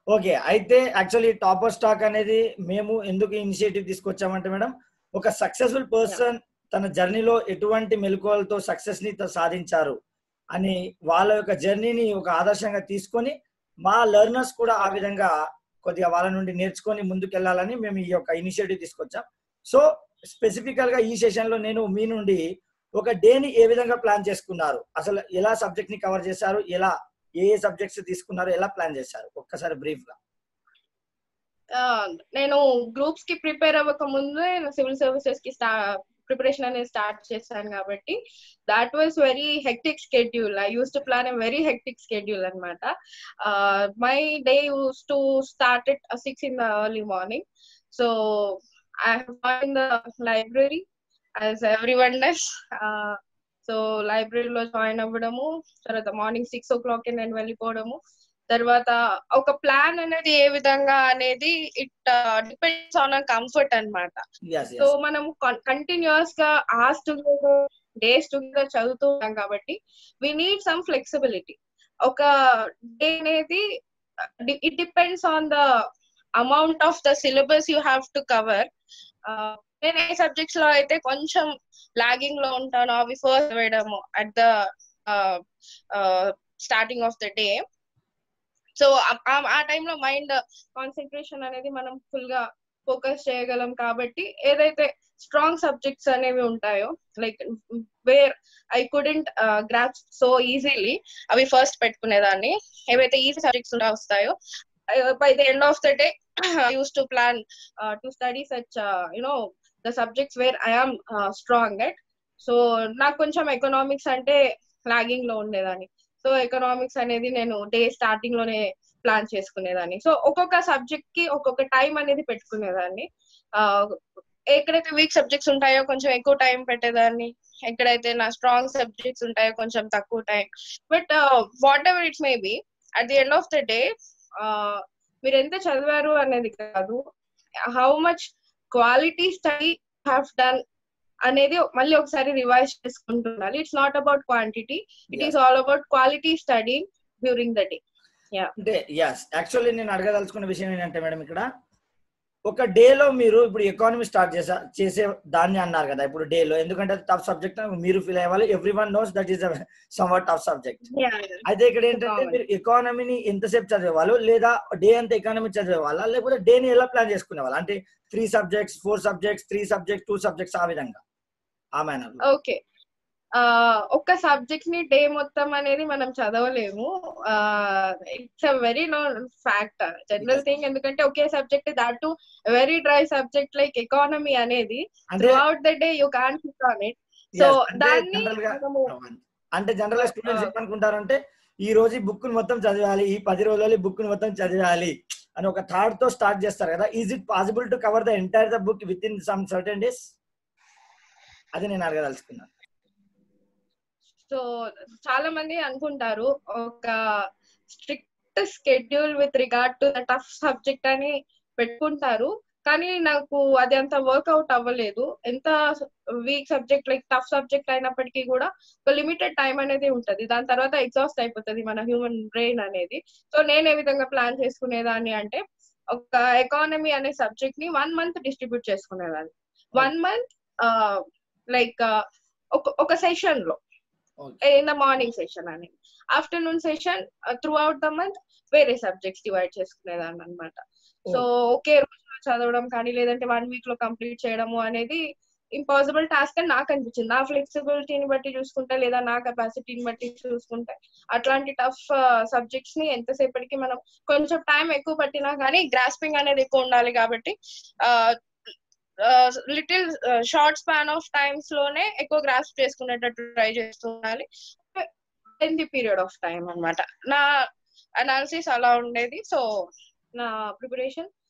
Okay అయితే actually topper stock అనేది మేము ఎందుకు ఇనిషియేటివ్ తీసుకొచ్చామంటే మేడం ఒక సక్సెస్ఫుల్ పర్సన్ తన జర్నీలో ఎటువంటి మెలకువలతో సక్సెస్ ని త- సాధించారు అని వాళ్ళ యొక్క జర్నీని ఒక ఆదర్శంగా తీసుకొని మా లెర్నర్స్ కూడా ఆ విధంగా కొద్దిగా వాళ్ళ నుండి నేర్చుకొని ముందుకెళ్లాలని మేము ఈ యొక్క ఇనిషియేటివ్ తీసుకొచ్చాం సో స్పెసిఫికల్ గా ఈ సెషన్ లో నేను మీ నుండి ఒక డేని ఏ విధంగా ప్లాన్ చేసుకున్నారు అసలు ఎలా సబ్జెక్ట్ ని కవర్ చేశారు ఎలా ఏ ఏ సబ్జెక్ట్స్ తీసుకున్నారు ఎలా ప్లాన్ చేశారు ఒక్కసారి బ్రీఫ్ గా ఆ, నేను గ్రూప్స్ కి ప్రిపేర్ అవ్వక ముందు నేను సివిల్ సర్వీసెస్ కి స్టా ప్రిపరేషన్ అనేది స్టార్ట్ చేశాను కాబట్టి that was very hectic schedule I use to plan a very hectic schedule అనమాట my day use to start at six in the early morning so I in the library as every one does so లైబ్రరీలో join అవ్వడము తర్వాత morning six ఓ clock నేను వెళ్ళిపోవడము తర్వాత ఒక plan అనేది ఏ విధంగా అనేది ఇట్ డిపెండ్స్ ఆన్ కంఫర్ట్ అన్నమాట Yes, yes. సో మనం కంటిన్యూస్ గా ఆస్ టుగెదర్ డేస్ టుగెదర్ చదువుతూ ఉంటాం కాబట్టి వి నీడ్ సమ్ ఫ్లెక్సిబిలిటీ ఒక డే అనేది it depends on the amount of the syllabus you have to cover నేను ఏ సబ్జెక్ట్స్ లో అయితే కొంచెం లాగింగ్ లో ఉంటాను అవి ఫస్ట్ వేయడము at the starting of the day so ఆ టైంలో మైండ్ కాన్సన్ట్రేషన్ అనేది మనం ఫుల్ గా ఫోకస్ చేయగలం కాబట్టి ఏదైతే స్ట్రాంగ్ సబ్జెక్ట్స్ అనేవి ఉంటాయో like where I couldn't grasp so easily అవి ఫస్ట్ పెట్టుకునేదాన్ని ఏవైతే ఈజీ సబ్జెక్ట్స్ వస్తాయో by the end of the day use to plan to study such you know the subjects where I'm strong at so నాకు కొంచెం economics అంటే logging లో ఉండేదాన్ని so economics అనేది నేను డే స్టార్టింగ్ లోనే ప్లాన్ చేసుకునేదాన్ని సో ఒక్కొక్క సబ్జెక్ట్ కి ఒక్కొక్క టైం అనేది పెట్టుకునేదాన్ని ఆ, ఎక్కడైతే వీక్ సబ్జెక్ట్స్ ఉంటాయో కొంచెం ఎక్కువ టైం పెట్టేదాన్ని ఎక్కడైతే నా స్ట్రాంగ్ సబ్జెక్ట్స్ ఉంటాయో కొంచెం తక్కువ time but whatever it's may be at the end of the day మీరు ఎంత చదివారు అనేది కాదు how much quality study have done అనేది మళ్ళీ ఒకసారి రివైజ్ చేసుకుంటుండాలి it's not about quantity it is all about quality study during the day అంటే ఎస్ యాక్చువల్లీ నేను అడగదలుచుకున్న విషయం ఏంటంటే మేడం ఇక్కడ ఒక డే లో మీరు ఇప్పుడు ఎకానమీ స్టార్ట్ చేసా చేసే దాన్ని అన్నారు కదా ఇప్పుడు డే లో ఎందుకంటే టఫ్ సబ్జెక్ట్ మీరు ఫీల్ అయ్యాలి everyone knows that is somewhat tough subject అయితే ఇక్కడ ఏంటంటే Common. మీరు ఎకానమీని ఎంతసేపు చదివేవాళ్ళు లేదా డే అంతా ఎకానమీ చదివేవాళ్ళ లేకపోతే డేని ఎలా ప్లాన్ చేసుకునేవాళ్ళు అంటే three subjects four subjects three subjects two subjects ఆ విధంగా ఆ మేనర్ ఓకే ఒక్క సబ్జెక్ట్ ని డే మొత్తం అనేది మనం చదవలేము it's a very known fact general thing ఎందుకంటే ఒకే subject that too very dry subject like economy అనేది అంటే throughout the day you can click on it so Yes, అంటే దాన్ని general గా- మనము అంటే జనరల్ గా స్టూడెంట్స్ ఏమనుకుంటారంటే ఈ రోజు ఈ బుక్ మొత్తం చదవాలి ఈ పది రోజులలో ఈ బుక్ మొత్తం చదవాలి అని ఒక థాట్ తో స్టార్ట్ చేస్తారు కదా is it possible to cover the entire the book within some certain days అది నేను అడగదలుచుకున్నాను సో చాలా మంది అనుకుంటారు ఒక strict schedule with regard to the tough subject అని పెట్టుకుంటారు కానీ నాకు అది అంత వర్కౌట్ అవ్వలేదు ఎంత weak subject like tough subject అయినప్పటికీ కూడా ఒక లిమిటెడ్ టైం అనేది ఉంటది దాని తర్వాత ఎగ్జాస్ట్ అయిపోతుంది మన హ్యూమన్ బ్రెయిన్ అనేది సో నేను ఏ విధంగా ప్లాన్ చేసుకునేదాన్ని అంటే ఒక ఎకానమీ అనే సబ్జెక్ట్ ని వన్ మంత్ డిస్ట్రిబ్యూట్ చేసుకునేదాన్ని వన్ మంత్ లైక్ ఒక ఒక సెషన్ లో okay in the morning session అని afternoon session throughout the month వేరే సబ్జెక్ట్స్ డివైడ్ చేసుకునేదాన్ని అనమాట సో ఒకే రోజులో చదవడం కానీ లేదంటే వన్ వీక్ లో కంప్లీట్ చేయడము అనేది ఇంపాసిబుల్ టాస్క్ అని నాకు అనిపించింది నా ఫ్లెక్సిబిలిటీని బట్టి చూసుకుంటే లేదా నా కెపాసిటీని బట్టి చూసుకుంటే అట్లాంటి టఫ్ సబ్జెక్ట్స్ ని ఎంతసేపటికి మనం కొంచెం టైం ఎక్కువ పట్టినా కానీ గ్రాస్పింగ్ అనేది ఎక్కువ ఉండాలి కాబట్టి little short span of times లోనే ఎక్కువ గ్రాస్ప్ చేసుకునేటట్టు ట్రై చేస్తూ ఉండాలి in the period of time అన్నమాట నా అనాలిసిస్ అలా ఉండేది సో నా ప్రిపరేషన్